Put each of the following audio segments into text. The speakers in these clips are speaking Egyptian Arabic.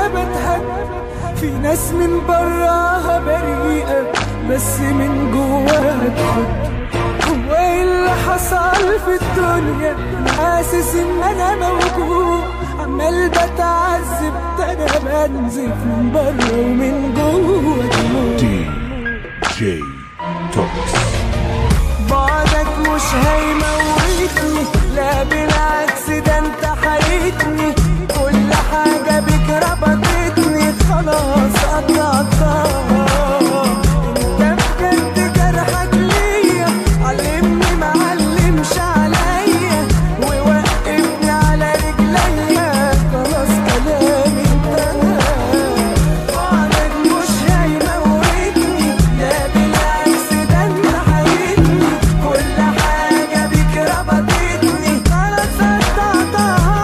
وانا بضحك في ناس من براها بريئة بس من جواها تحب هو ايه اللي حصل في الدنيا حاسس ان انا موجوع عمال بتعذب ده انا بنزف من بره ومن جوه دموع دي جي توكس بعدك مش هيموتني لا بالعكس ده انت حيتني كل حاجة بك ربطتني خلاص قطعتها انت بجد جرحك ليا علمني معلمش عليا ووقفني على رجليا خلاص كلامي انتهى بعدك مش هيموتني لا بالعكس ده انت حيتني كل حاجة بيك ربطتني خلاص قطعتها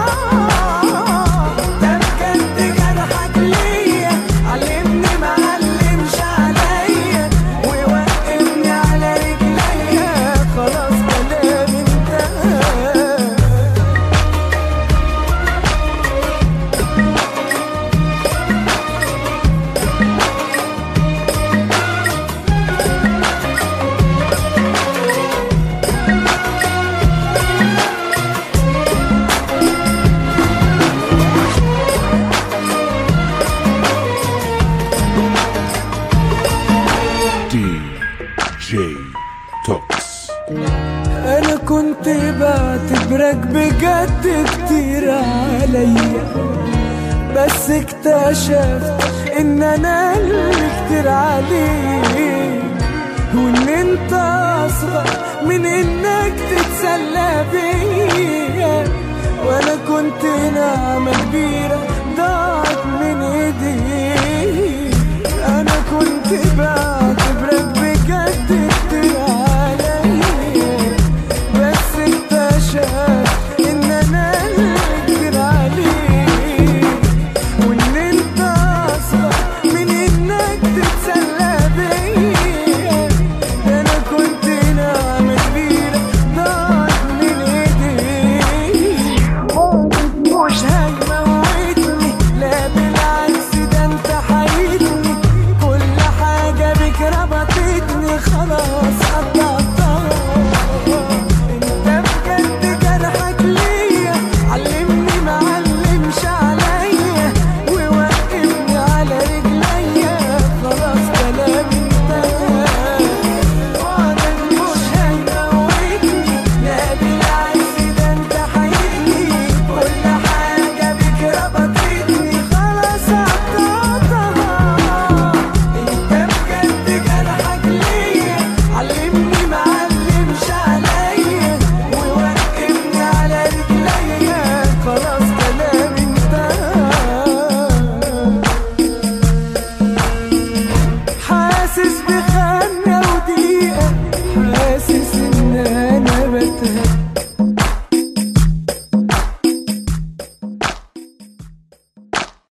ده بجد جرحك ليا علمني معلمش عليا ووقفني على رجليا خلاص كلامي انتهى دي جي توكس انا كنت بعتبرك بجد كتير عليا بس اكتشفت ان انا اللي كتير عليك وان انت اصغر من انك تتسلى بيا وانا كنت نعمة كبيرة